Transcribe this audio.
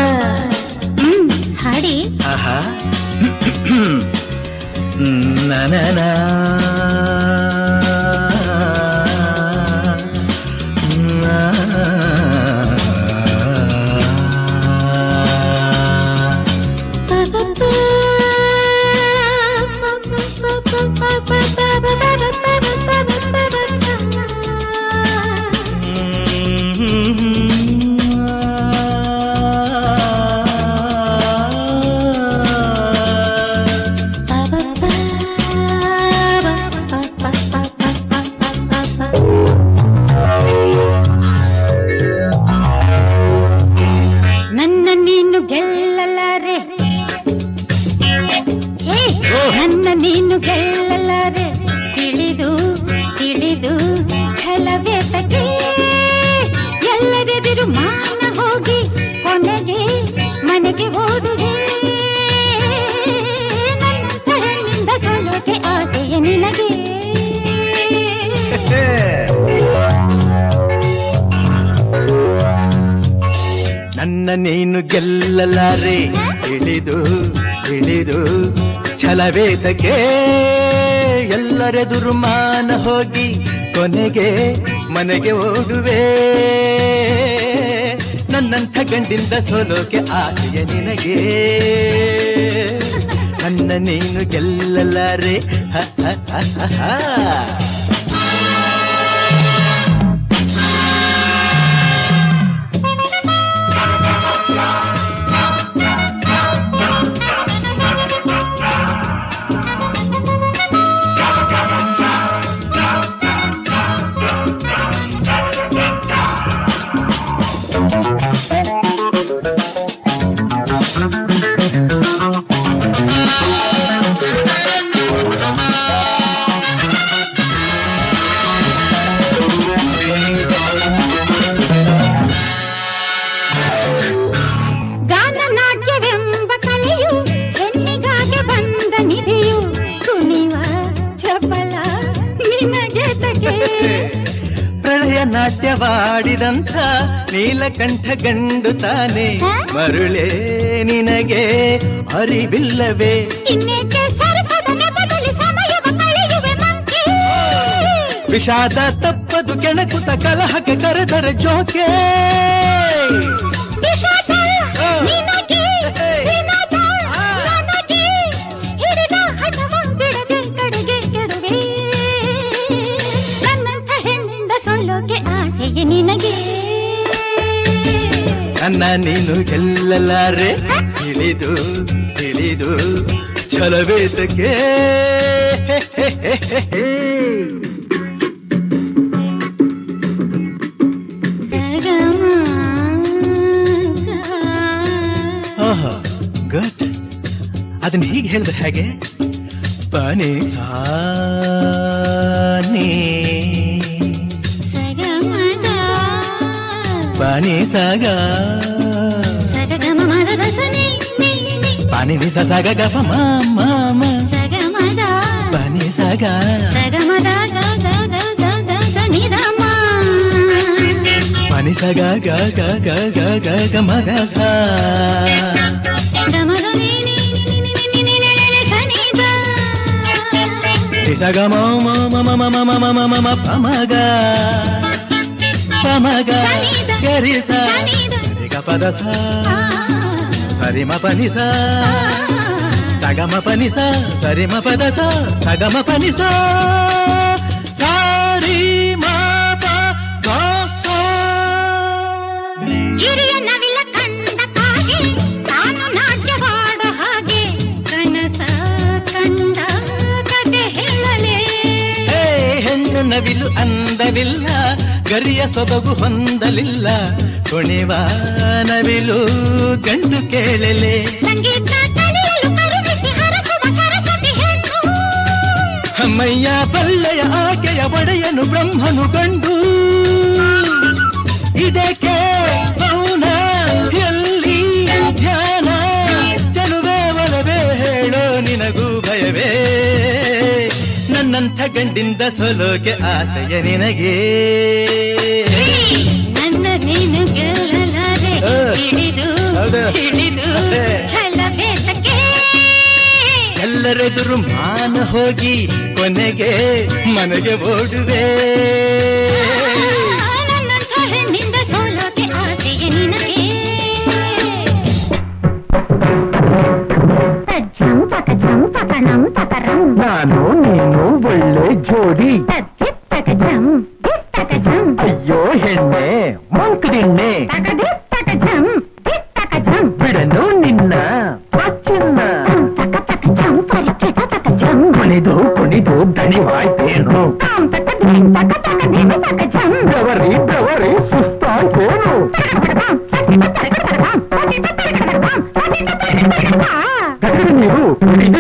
ಹ್ಮ್ ಹಾಡಿ ಆಹಾ ನನ ನನ್ನ ನೀನು ಗೆಲ್ಲಲಾರೆ ಹೇ, ನನ್ನ ನೀನು ಗೆಲ್ಲಲಾರೆ ತಿಳಿದು ತಿಳಿದು ಛಲವೆತಕ್ಕೆ ಎಲ್ಲರೆದುರು ಮಾನ ಹೋಗಿ ಕೊನೆಗೆ ಮನೆಗೆ ಓಡುವೆ ನನ್ನ ಹೆಣ್ಣಿಂದ ಸೋಲೋಕೆ ಆಸೆಯ ನಿನಗೆ ನನ್ನ ನೀನು ಗೆಲ್ಲಲಾರೆ ತಿಳಿದು ತಿಳಿದು ಛಲವೇದಕ್ಕೆ ಎಲ್ಲರೆದುರು ಮಾನ ಹೋಗಿ ಕೊನೆಗೆ ಮನೆಗೆ ಓಡುವೆ ನನ್ನಂಥ ಗಂಡಿಂದ ಸೋಲೋಕೆ ಆಸೆಯ ನಿನಗೆ ನನ್ನ ನೀನು ಗೆಲ್ಲಲಾರೆ ಹ, ಹ, ಹ, ಹ, ಹ. ಗಾನ ನಾಟ್ಯವೆಂಬ ಕಲೆಯು ಹೆಣ್ಣಿಗಾಗಿ ಬಂದ ನಿಧಿಯು ಕುಣಿವ ಚಪಲ ನಿನಗೆ ತಗೆ ಪ್ರಳಯ ನಾಟ್ಯವಾಡಿದಂಥ ನೀಲಕಂಠ ಗಂಡು ತಾನೆ ಮರುಳೇ ನಿನಗೆ ಅರಿವಿಲ್ಲವೇ ಇನ್ನೇಕೆ ಸರಸದ ನೆಪದಲ್ಲಿ ಸಮಯವ ಕಳೆಯುವೆ ಮಂಕಿ ವಿಷಾದ ತಪ್ಪದು ಕೆಣಕುತ ಕಲಹಕ್ಕೆ ಕರೆದರೆ ಜೋಕೆ ವಿಶಾಖ ನಿನಗೆ ವಿನೋದ ನನಗೆ ಹಿಡಿದ ಹಠವ ಬಿಡದೆ ಕಡೆಗೆ ಕೆಡುವೆ ನನ್ನಂಥ ಹೆಣ್ಣಿಂದ ಸೋಲೋಕೆ ಆಸೆಯೇ ನಿನಗೆ ನನ್ನ ನೀನು ಗೆಲ್ಲಲಾರೆ ತಿಳಿದು ತಿಳಿದು ಛಲವೇದಕ್ಕೆ ಆಹಾ ಗುಡ್ ಅದನ್ನ ಹೀಗೆ ಹೇಳಿದ್ರೆ ಹೇಗೆ ಪನಿ ಸಾನಿ ಸಗಮದ ಪನಿ ಸಾಗ ಸಗಮ ಮರದ ಸನಿ ನಿ ನಿ ಪನಿ ನಿ ಸ ಸಾಗ ಗ ಪ ಮ ಮ ಮ ಸಗಮದ ಪನಿ ಸಾಗ ಸಗಮದ ಗ ಗ ಗ ಗ ಗ ಗ ನಿಧಮ ಪನಿ ಸಾಗ ಗ ಗ ಗ ಗ ಗ ಗ ಮ ಗ ಸ ಗಮದ ನಿ ನಿ ನಿ ನಿ ನಿ ನಿ ನಿ ನಿ ನಿ ನಿ ಸನಿದ ನಿ ಸ ಗ ಮ ಮ ಮ ಮ ಮ ಮ ಮ ಮ ಮ ಮ ಮ ಪ ಮ ಗ ಪ ಮ ಗ ಗ ರಿ ಸ ರಿ ಗ ಪ ದ ಸ ಸರಿ ಮ ಪ ನಿ ಸ ಸಗಮ ಪನಿ ಸ ಸರಿ ಮ ಪದ ಸ ಸಗಮ ಪನಿ ಸ ಸಾರಿ ಮ ಪ ಗ ಸ. ಹಿರಿಯ ನವಿಲ ಕಂಡ ಕಾಗೆ ತಾನು ನಾಟ್ಯವಾಡೋ ಹಾಗೆ ಕನಸ ಕಂಡ ಕತೆ ಹೇಳಲೇ ಹೇ ಹೆಣ್ಣು ನವಿಲು ಅಂದವಿಲ್ಲ ಗರಿಯ ಸೊಬಗು ಹೊಂದಲಿಲ್ಲ ಕುಣಿವ ನವಿಲು ಗಂಡು ಕೇಳಲೆ ಸಂಗೀತ ಕಲಿಯಲು ಕರುಣಿಸಿ ಹರಸುವ ಸರಸ್ವತಿ ಹೆಣ್ಣು ಅಮ್ಮಯ್ಯ ಬಲ್ಲೆಯ ಆಕೆಯ ಒಡೆಯನು ಬ್ರಹ್ಮನು ಗಂಡು ಇದಕ್ಕೆ ಮೌನ ಎಲ್ಲಿ ಧ್ಯಾನ ಚಲುವೆ ಒಲವೇ ಹೇಳೋ ನಿನಗೂ ಭಯವೇ ನನ್ನಂಥ ಗಂಡಿಂದ ಸೋಲೋಕೆ ಆಸೆಯ ನಿನಗೆ ನನ್ನ ನೀನು ಗೆಲ್ಲಲಾರೆ ಆ. ತಿಳಿದು ಆ. ಹೌದು ಹಿಡಿದು ಅದೇ. ಛಲಬೇಸಕ್ಕೆ ಎಲ್ಲರೆದುರು ಮಾನ ಹೋಗಿ ಕೊನೆಗೆ ಮನೆಗೆ ಓಡುವೆ ನನ್ನಂಥ ಹೆಣ್ಣಿಂದ ಸೋಲೋಕೆ ಆಸೆಯ ನಿನಗೆ ತಜ್ಜಂ ತಕಜಂ ತಕಣಂ ತಕರಂ ನಾನು ನೀನು ಒಳ್ಳೆ ಜೋಡಿ ತಜ್ಜಿತ್ ತಕಜಂ ದಿತ್ ತಕಜಂ ಅಯ್ಯೋ ಹೆಣ್ಣೆ ಮಂಕಡಿಣ್ಣೆ ತಕದಿತ್ ತಕಜಂ ದಿತ್ ತಕಜಂ ಬಿಡನು ನಿನ್ನ ಚಿನ್ನ ತಂ ತಕ ತಕಜಂ ಪರಿಚಿತ ತಕಜಂ ಕುಣಿದು ಕುಣಿದು ದಣಿವಾಯ್ತೇನು ತಾಂ ತಕ ಧಿಂ ತಕ ತಕ ಧಿಮ ತಕಜಂ ಬೆವರಿ ಬೆವರಿ ಸುಸ್ತಾಯ್ತೇನು ತಕಡಕಡಕಂ ಸತಿತ ತಕಡಕಡಕಂ ಸತಿತ ತಕಡಕಡಕಂ ಸತಿತ ತಕಡಕಡಕಂ ಕಟ್ಟಡ ನೀರು ಕುಡಿ